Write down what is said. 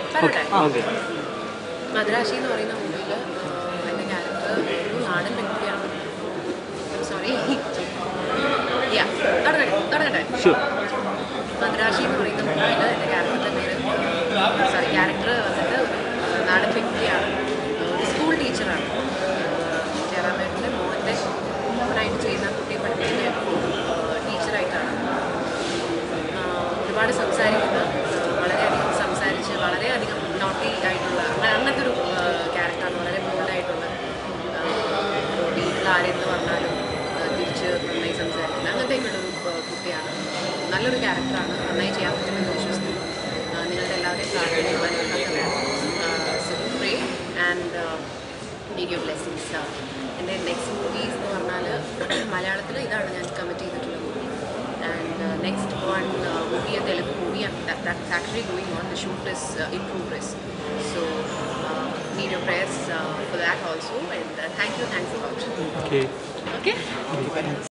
പറയട്ടെ ഓക്കെ മദ്രാശി എന്ന് പറയുന്ന മൂവിയിൽ എൻ്റെ ക്യാരക്ടർ ഒരു നാടൻ വ്യക്തിയാണ് സോറി യാ തുടങ്ങട്ടെ തുടങ്ങട്ടെ ഷുവർ മദ്രാശി എന്ന് പറയുന്ന മൂവിയിൽ എൻ്റെ ക്യാരക്ടറിൻ്റെ പേര് സോറി ക്യാരക്ടർ വന്നിട്ട് ഒരു നാടൻ വ്യക്തിയാണ് ഒരു സ്കൂൾ ടീച്ചറാണ് ജയറാമേട്ടൻ്റെ മോൻ്റെ മോനായിട്ട് ചെയ്യുന്ന കുട്ടിയെ പഠിപ്പിക്കുന്ന ടീച്ചറായിട്ടാണ് ആഹ് ഒരുപാട് സംസാരിക്കുന്ന ആഹ് വളരെയധികം സംസാരിച്ച് വളരെയധികം നോട്ടി ആയിട്ടുള്ള അങ്ങനെ അങ്ങനത്തെ ഒരു ക്യാരക്ടറാണ് വളരെ ബോൾഡായിട്ടുള്ള വീട്ടിൽ ആരെന്ത് പറഞ്ഞാലും ആഹ് തിരിച്ച് നന്നായി സംസാരിക്കുന്ന അങ്ങനത്തെയൊക്കെയുള്ള ഒരു ആഹ് കുട്ടിയാണ് നല്ലൊരു ക്യാരക്ടറാണ് നന്നായി ചെയ്യാൻ പറ്റുമെന്ന് വിശ്വസിക്കുന്നു ആഹ് നിങ്ങളുടെ എല്ലാവരുടെയും പ്രാർത്ഥനയും അനുഗ്രഹമൊക്കെ വേണം so pray and need you blessings എൻ്റെ നെക്സ്റ്റ് മൂവീസ് എന്ന് പറഞ്ഞാൽ മലയാളത്തിൽ ഇതാണ് ഞാൻ കമ്മിറ്റ് ചെയ്തിട്ടുള്ള movie and next one movie a Telugu movie that's actually going on the shoot is in progress so need you prayers for that also and thank you thanks for watching okay okay